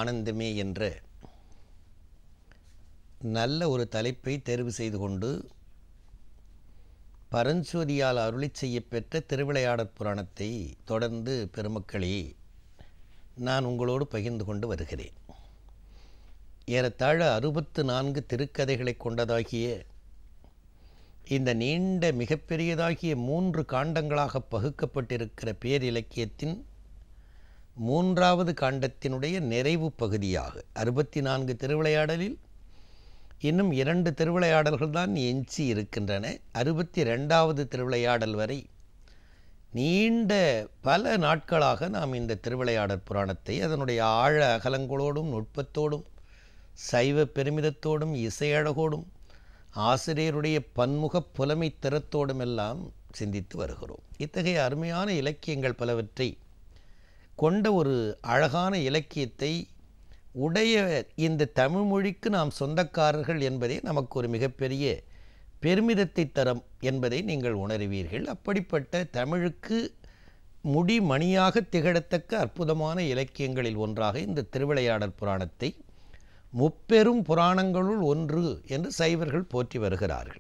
ஆனந்தமே என்ற நல்ல ஒரு தலைப்பை தேர்வு செய்து கொண்டு பரஞ்சோதியால் அருளி செய்யப்பெற்ற திருவிளையாடற் புராணத்தை தொடர்ந்து பெருமக்களே நான் உங்களோடு பகிர்ந்து கொண்டு வருகிறேன் ஏறத்தாழ அறுபத்து நான்கு திருக்கதைகளை கொண்டதாகிய இந்த நீண்ட மிகப்பெரியதாகிய மூன்று காண்டங்களாக பகுக்கப்பட்டிருக்கிற பேரிலக்கியத்தின் மூன்றாவது காண்டத்தினுடைய நிறைவு பகுதியாக அறுபத்தி நான்கு திருவிளையாடலில் இன்னும் இரண்டு திருவிளையாடல்கள் தான் எஞ்சி இருக்கின்றன அறுபத்தி ரெண்டாவது திருவிளையாடல் வரை நீண்ட பல நாட்களாக நாம் இந்த திருவிளையாடற் புராணத்தை அதனுடைய ஆழ அகலங்களோடும் நுட்பத்தோடும் சைவ பெருமிதத்தோடும் இசையழகோடும் ஆசிரியருடைய பன்முக புலமை திறத்தோடும் எல்லாம் சிந்தித்து வருகிறோம் இத்தகைய அருமையான இலக்கியங்கள் பலவற்றை கொண்ட ஒரு அழகான இலக்கியத்தை உடைய இந்த தமிழ் மொழிக்கு நாம் சொந்தக்காரர்கள் என்பதே நமக்கு ஒரு மிகப்பெரிய பெருமிதத்தை தரும் என்பதை நீங்கள் உணருவீர்கள் அப்படிப்பட்ட தமிழுக்கு முடிமணியாக திகழத்தக்க அற்புதமான இலக்கியங்களில் ஒன்றாக இந்த திருவிளையாடற் புராணத்தை முப்பெரும் புராணங்களுள் ஒன்று என்று சைவர்கள் போற்றி வருகிறார்கள்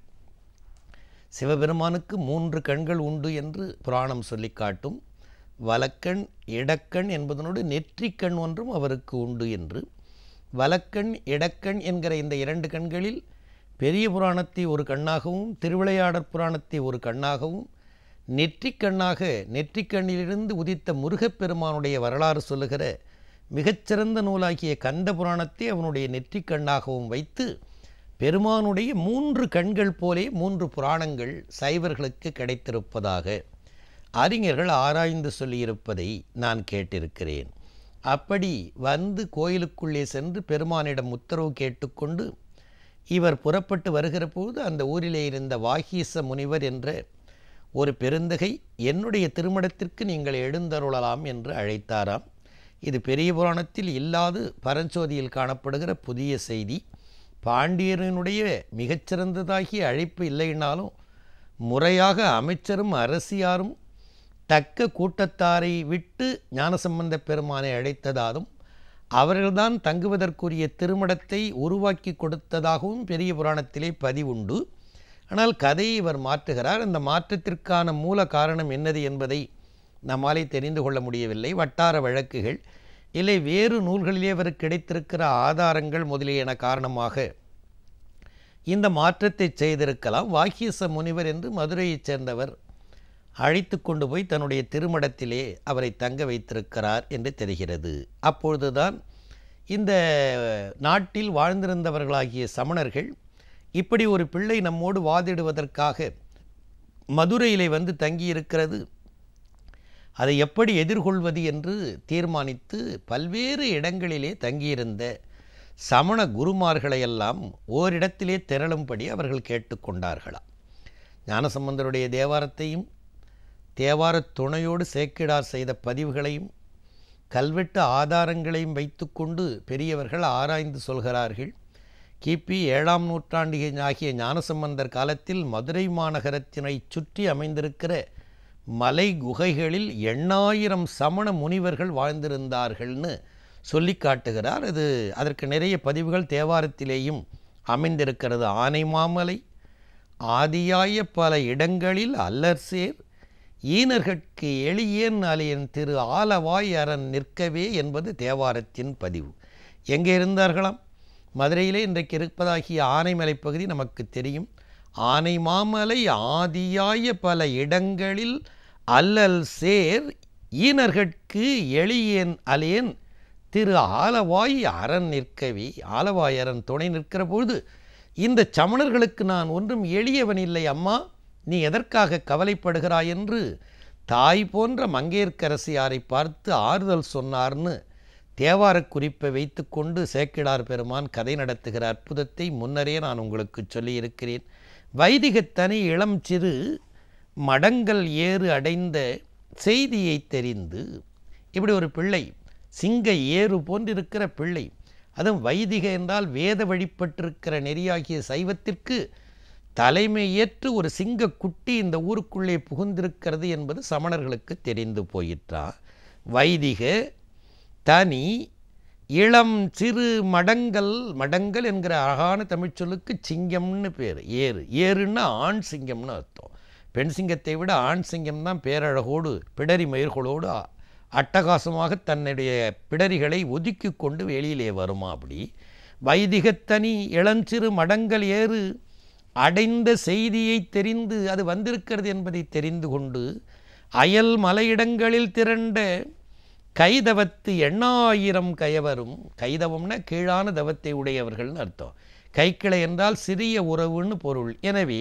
சிவபெருமானுக்கு மூன்று கண்கள் உண்டு என்று புராணம் சொல்லி காட்டும் வலக்கண் இடக்கண் என்பதனோடு நெற்றிக்கண் ஒன்றும் அவருக்கு உண்டு என்று வலக்கண் இடக்கண் என்கிற இந்த இரண்டு கண்களில் பெரிய புராணத்தை ஒரு கண்ணாகவும் திருவிளையாடற் புராணத்தை ஒரு கண்ணாகவும் நெற்றிக்கண்ணாக நெற்றிக்கண்ணிலிருந்து உதித்த முருகப்பெருமானுடைய வரலாறு சொல்லுகிற மிகச்சிறந்த நூலாகிய கந்த புராணத்தை அவனுடைய நெற்றிக்கண்ணாகவும் வைத்து பெருமானுடைய மூன்று கண்கள் போலே மூன்று புராணங்கள் சைவர்களுக்கு கிடைத்திருப்பதாக அறிஞர்கள் ஆராய்ந்து சொல்லியிருப்பதை நான் கேட்டிருக்கிறேன் அப்படி வந்து கோயிலுக்குள்ளே சென்று பெருமானிடம் உத்தரவு கேட்டுக்கொண்டு இவர் புறப்பட்டு வருகிற போது அந்த ஊரிலே இருந்த வாகீச முனிவர் என்ற ஒரு பெருந்தகை என்னுடைய திருமணத்திற்கு நீங்கள் எழுந்தருளலாம் என்று அழைத்தாராம் இது பெரிய புராணத்தில் இல்லாது பரஞ்சோதியில் காணப்படுகிற புதிய செய்தி பாண்டியரனுடைய மிகச்சிறந்ததாகிய அழைப்பு இல்லைனாலும் முறையாக அமைச்சரும் அரசியாரும் தக்க கூட்டத்தாரை விட்டு ஞானசம்பந்த பெருமானை அழைத்ததாலும் அவர்கள்தான் தங்குவதற்குரிய திருமணத்தை உருவாக்கி கொடுத்ததாகவும் பெரிய புராணத்திலே பதிவுண்டு ஆனால் கதையை இவர் மாற்றுகிறார் அந்த மாற்றத்திற்கான மூல காரணம் என்னது என்பதை நம்மாலே தெரிந்து கொள்ள முடியவில்லை வட்டார வழக்குகள் இல்லை வேறு நூல்களிலே அவருக்கு கிடைத்திருக்கிற ஆதாரங்கள் முதலியன காரணமாக இந்த மாற்றத்தை செய்திருக்கலாம் வாக்கியச முனிவர் என்று மதுரையைச் சேர்ந்தவர் அழைத்து கொண்டு போய் தன்னுடைய திருமடத்திலே அவரை தங்க வைத்திருக்கிறார் என்று தெரிகிறது அப்பொழுதுதான் இந்த நாட்டில் வாழ்ந்திருந்தவர்களாகிய சமணர்கள் இப்படி ஒரு பிள்ளை நம்மோடு வாதிடுவதற்காக மதுரையிலே வந்து தங்கியிருக்கிறது அதை எப்படி எதிர்கொள்வது என்று தீர்மானித்து பல்வேறு இடங்களிலே தங்கியிருந்த சமண குருமார்களையெல்லாம் ஓரிடத்திலே திரளும்படி அவர்கள் கேட்டுக்கொண்டார்களாம் ஞானசம்பந்தருடைய தேவாரத்தையும் தேவார துணையோடு சேக்கிடார் செய்த பதிவுகளையும் கல்வெட்டு ஆதாரங்களையும் வைத்துக்கொண்டு பெரியவர்கள் ஆராய்ந்து சொல்கிறார்கள் கிபி ஏழாம் நூற்றாண்டு ஆகிய ஞானசம்பந்தர் காலத்தில் மதுரை மாநகரத்தினை சுற்றி அமைந்திருக்கிற மலை குகைகளில் எண்ணாயிரம் சமண முனிவர்கள் வாழ்ந்திருந்தார்கள்னு சொல்லி காட்டுகிறார் அது அதற்கு நிறைய பதிவுகள் தேவாரத்திலேயும் அமைந்திருக்கிறது ஆனை மாமலை ஆதியாய பல இடங்களில் அல்லர்சேர் ஈனர்கட்கு எளியேன் அலையன் திரு ஆலவாய் அரண் நிற்கவே என்பது தேவாரத்தின் பதிவு எங்கே இருந்தார்களாம் மதுரையிலே இன்றைக்கு இருப்பதாகிய ஆனைமலை பகுதி நமக்கு தெரியும் ஆனை மாமலை ஆதியாய பல இடங்களில் அல்லல் சேர் ஈனர்கட்கு எளியேன் அலேன் திரு ஆலவாய் அரண் நிற்கவே ஆலவாய் அரண் துணை நிற்கிற பொழுது இந்த சமணர்களுக்கு நான் ஒன்றும் எளியவன் இல்லை அம்மா நீ எதற்காக கவலைப்படுகிறாய் என்று தாய் போன்ற மங்கையர்க்கரசியாரை பார்த்து ஆறுதல் சொன்னார்னு தேவார குறிப்பை வைத்துக்கொண்டு சேக்கிடார் பெருமான் கதை நடத்துகிற அற்புதத்தை முன்னரே நான் உங்களுக்கு சொல்லியிருக்கிறேன் வைதிகத்தனி இளம் சிறு மடங்கள் ஏறு அடைந்த செய்தியை தெரிந்து இப்படி ஒரு பிள்ளை சிங்க ஏறு போன்றிருக்கிற பிள்ளை அதுவும் வைதிக என்றால் வேத வழிபட்டிருக்கிற நெறியாகிய சைவத்திற்கு தலைமை ஏற்று ஒரு சிங்க குட்டி இந்த ஊருக்குள்ளே புகுந்திருக்கிறது என்பது சமணர்களுக்கு தெரிந்து போயிற்றா வைதிக தனி இளம் சிறு மடங்கல் மடங்கல் என்கிற அழகான தமிழ்ச் சொல்லுக்கு சிங்கம்னு பேர் ஏறு ஏறுன்னா ஆண் சிங்கம்னு அர்த்தம் பெண் சிங்கத்தை விட ஆண் சிங்கம் தான் பேரழகோடு பிடரி மயிர்களோடு அ- அட்டகாசமாக தன்னுடைய பிடரிகளை ஒதுக்கி கொண்டு வெளியிலே வருமா அப்படி வைதிகத்தனி இளஞ்சிறு மடங்கள் ஏறு அடைந்த செய்தியை தெரிந்து அது வந்திருக்கிறது என்பதை தெரிந்து கொண்டு அயல் மலையிடங்களில் திரண்ட கைதவத்து எண்ணாயிரம் கயவரும் கைதவம்னா கீழான தவத்தை உடையவர்கள்னு அர்த்தம் கைக்கிளை என்றால் சிறிய உறவுன்னு பொருள் எனவே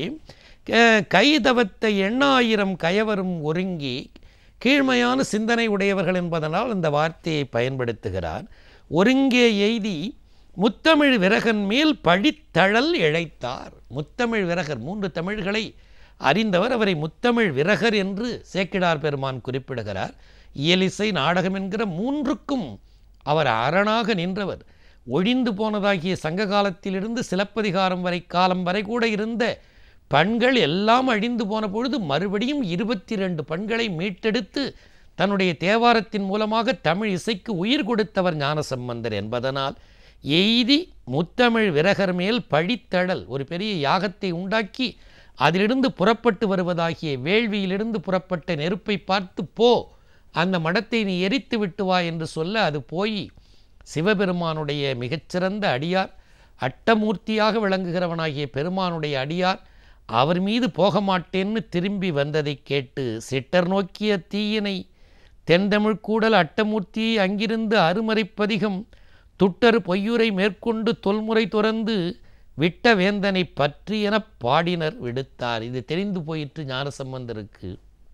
க- கைதவத்தை எண்ணாயிரம் கயவரும் ஒருங்கி கீழ்மையான சிந்தனை உடையவர்கள் என்பதனால் இந்த வார்த்தையை பயன்படுத்துகிறார் ஒருங்கே எய்தி முத்தமிழ் விரகன் மேல் படித்தழல் இழைத்தார் முத்தமிழ் விரகர் மூன்று தமிழ்களை அறிந்தவர் அவரை முத்தமிழ் விரகர் என்று சேக்கிடார் பெருமான் குறிப்பிடுகிறார் இயலிசை நாடகம் என்கிற மூன்றுக்கும் அவர் அரணாக நின்றவர் ஒழிந்து போனதாகிய சங்க காலத்திலிருந்து சிலப்பதிகாரம் வரை காலம் வரை கூட இருந்த பண்கள் எல்லாம் அழிந்து போன பொழுது மறுபடியும் இருபத்தி ரெண்டு பண்களை மீட்டெடுத்து தன்னுடைய தேவாரத்தின் மூலமாக தமிழ் இசைக்கு உயிர் கொடுத்தவர் ஞானசம்பந்தர் என்பதனால் எய்தி முத்தமிழ் விரகர் மேல் பழித்தழல் ஒரு பெரிய யாகத்தை உண்டாக்கி அதிலிருந்து புறப்பட்டு வருவதாகிய வேள்வியிலிருந்து புறப்பட்ட நெருப்பை பார்த்து போ அந்த மடத்தை நீ எரித்து விட்டு வா என்று சொல்ல அது போய் சிவபெருமானுடைய மிகச்சிறந்த அடியார் அட்டமூர்த்தியாக விளங்குகிறவனாகிய பெருமானுடைய அடியார் அவர் மீது போக மாட்டேன்னு திரும்பி வந்ததைக் கேட்டு சிட்டர் நோக்கிய தீயினை தென்தமிழ் கூடல் அட்டமூர்த்தியை அங்கிருந்து அருமறைப்பதிகம் துட்டரு பொய்யுரை மேற்கொண்டு தொல்முறை துறந்து விட்ட வேந்தனை பற்றி எனப் பாடினர் விடுத்தார் இது தெரிந்து போயிற்று ஞானசம்பந்தருக்கு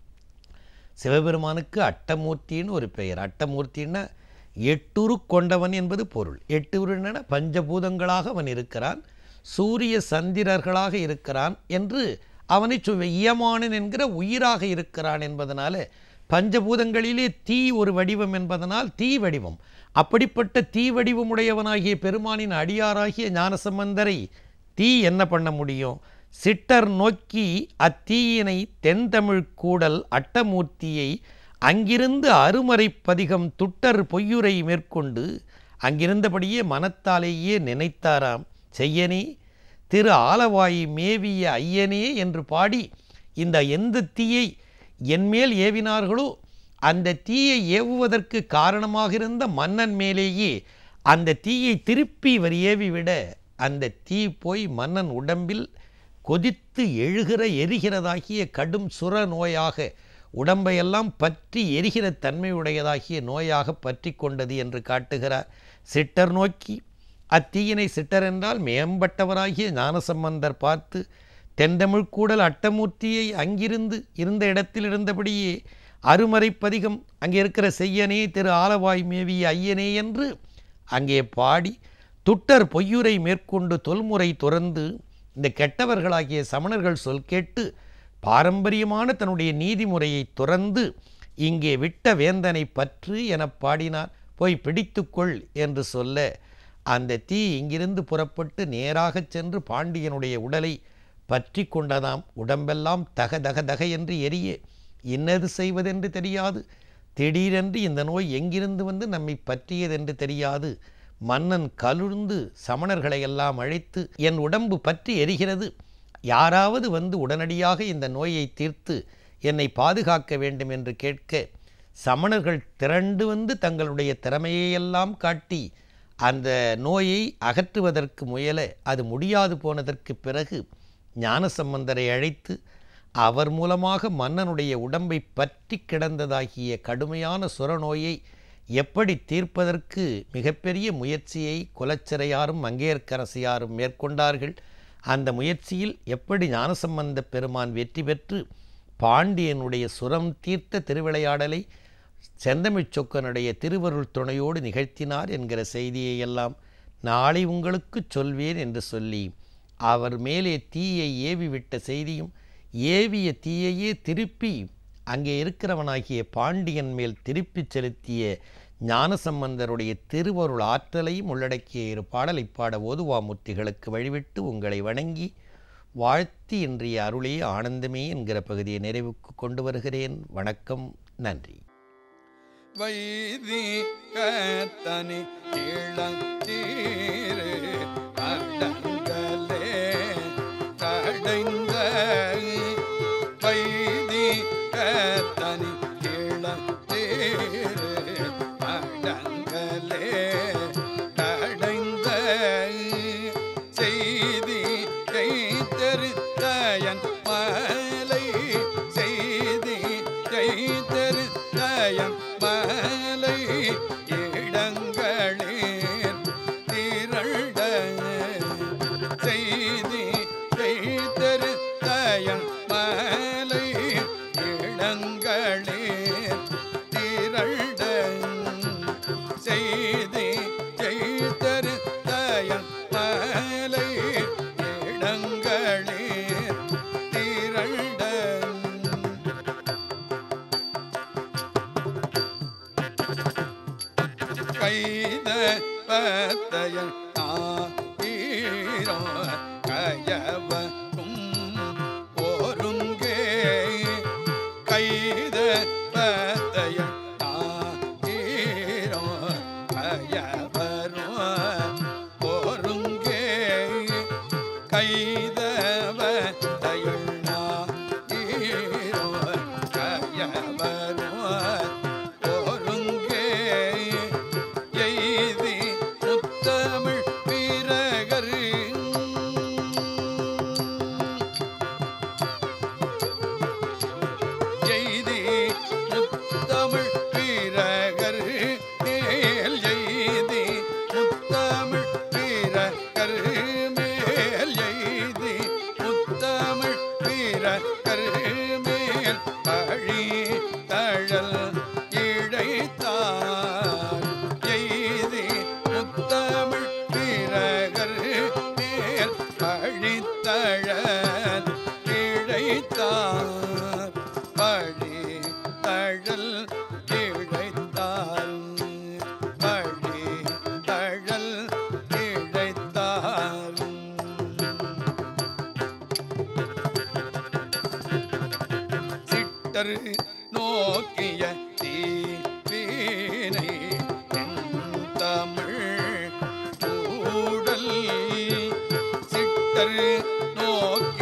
சிவபெருமானுக்கு அட்டமூர்த்தின்னு ஒரு பெயர் அட்டமூர்த்தின்னா எட்டுரு கொண்டவன் என்பது பொருள் எட்டு உருன்னா பஞ்சபூதங்களாக அவன் இருக்கிறான் சூரிய சந்திரர்களாக இருக்கிறான் என்று அவனை சொல் இயமானன் என்கிற உயிராக இருக்கிறான் என்பதனால பஞ்சபூதங்களிலே தீ ஒரு வடிவம் என்பதனால் தீ வடிவம் அப்படிப்பட்ட தீ வடிவமுடையவனாகிய பெருமானின் அடியாராகிய ஞானசம்பந்தரை தீ என்ன பண்ண முடியும் சிட்டர் நோக்கி அத்தீயினை தென்தமிழ் கூடல் அட்டமூர்த்தியை அங்கிருந்து அருமறை பதிகம் துட்டர் பொய்யுரை மேற்கொண்டு அங்கிருந்தபடியே மனத்தாலேயே நினைத்தாராம் செய்யனே திரு ஆலவாய் மேவிய ஐயனே என்று பாடி இந்த எந்த தீயை என்மேல் ஏவினார்களோ அந்த தீயை ஏவுவதற்கு காரணமாக இருந்த மன்னன் மேலேயே அந்த தீயை திருப்பி இவர் ஏவிவிட அந்த தீ போய் மன்னன் உடம்பில் கொதித்து எழுகிற எரிகிறதாகிய கடும் சுர நோயாக உடம்பையெல்லாம் பற்றி எரிகிற தன்மையுடையதாகிய நோயாக பற்றி கொண்டது என்று காட்டுகிறார் சிட்டர் நோக்கி அத்தீயினை சிட்டர் என்றால் மேம்பட்டவராகிய ஞானசம்பந்தர் பார்த்து தென்தமிழ் கூடல் அட்டமூர்த்தியை அங்கிருந்து இருந்த இடத்தில் இருந்தபடியே அருமறைப்பதிகம் அங்கே இருக்கிற செய்யனே திரு ஆலவாய் மேவிய ஐயனே என்று அங்கே பாடி துட்டர் பொய்யுரை மேற்கொண்டு தொல்முறை துறந்து இந்த கெட்டவர்களாகிய சமணர்கள் சொல் கேட்டு பாரம்பரியமான தன்னுடைய நீதிமுறையை துறந்து இங்கே விட்ட வேந்தனை பற்று எனப் பாடினார் போய் பிடித்துக்கொள் என்று சொல்ல அந்த தீ இங்கிருந்து புறப்பட்டு நேராகச் சென்று பாண்டியனுடைய உடலை பற்றி கொண்டதாம் உடம்பெல்லாம் தக தக தக என்று எரிய இன்னது செய்வதென்று தெரியாது திடீரென்று இந்த நோய் எங்கிருந்து வந்து நம்மை பற்றியதென்று தெரியாது மன்னன் கலுழ்ந்து சமணர்களை எல்லாம் அழைத்து என் உடம்பு பற்றி எரிகிறது யாராவது வந்து உடனடியாக இந்த நோயை தீர்த்து என்னை பாதுகாக்க வேண்டும் என்று கேட்க சமணர்கள் திரண்டு வந்து தங்களுடைய திறமையையெல்லாம் காட்டி அந்த நோயை அகற்றுவதற்கு முயல அது முடியாது போனதற்கு பிறகு ஞானசம்பந்தரை அழைத்து அவர் மூலமாக மன்னனுடைய உடம்பை பற்றி கிடந்ததாகிய கடுமையான சுரநோயை எப்படி தீர்ப்பதற்கு மிகப்பெரிய முயற்சியை குலச்சிறையாரும் மங்கையர்க்கரசியாரும் மேற்கொண்டார்கள் அந்த முயற்சியில் எப்படி ஞானசம்பந்த பெருமான் வெற்றி பெற்று பாண்டியனுடைய சுரம் தீர்த்த திருவிளையாடலை செந்தமிழ்ச் சொக்கனுடைய திருவருள் துணையோடு நிகழ்த்தினார் என்கிற செய்தியை எல்லாம் நாளை உங்களுக்குச் சொல்வேன் என்று சொல்லி அவர் மேலே தீயை ஏவி விட்ட செய்தியும் ஏவிய தீயையே திருப்பி அங்கே இருக்கிறவனாகிய பாண்டியன் மேல் திருப்பிச் செலுத்திய ஞானசம்பந்தருடைய திருவருள் ஆற்றலையும் உள்ளடக்கிய இரு பாடலை பாட ஓதுவாமூர்த்திகளுக்கு வழிவிட்டு உங்களை வணங்கி வாழ்த்தி இன்றைய அருளே ஆனந்தமே என்கிற பகுதியை நிறைவுக்கு கொண்டு வருகிறேன் வணக்கம் நன்றி வைதி கத்தனி இளந்தீரு அடங்கலே கடைந்த வைதி கத்தனி இளந்தீரு அடங்கலே கடைந்த செய்தி கைத்தருத்தயன் மலை செய்தி கைத்தருத்தயன் மலை இடங்களேர் திரண்ட செய்தி கைத்தருத்தயன் மலை இடங்களேர் திரண்ட செய்தி ஜெயித்தரு தயன் மலை இடங்களே திரண்ட கைத பத்தயன் ஆரோ கயவரும் ஒருங்கே கைத பத்தயன் ஆரோ கயவரும் ஒருங்கே கைதவ தயுள்னா ஈரோ கயவரும் ஒருங்கே எய்தி முத்தமிழ் வீரகர் எய்தி முத்தமிழ் வீரகர் மேல் எய்தி முத்தமிழ் வீரகர் மேல் எய்தி முத்தமிழ் வீரகர் மேல் பழி தழல் இழைத்தார் எய்தி முத்தமிழ் வீரகர் மேல் பழித்தழல் இழைத்தார் பழி தழல் இழைத்தார் பழி தழல் இழைத்தார் சிட்டர் நோக்கிய தீவினை தமிழ் கூடல் சிட்டர் நோக்கிய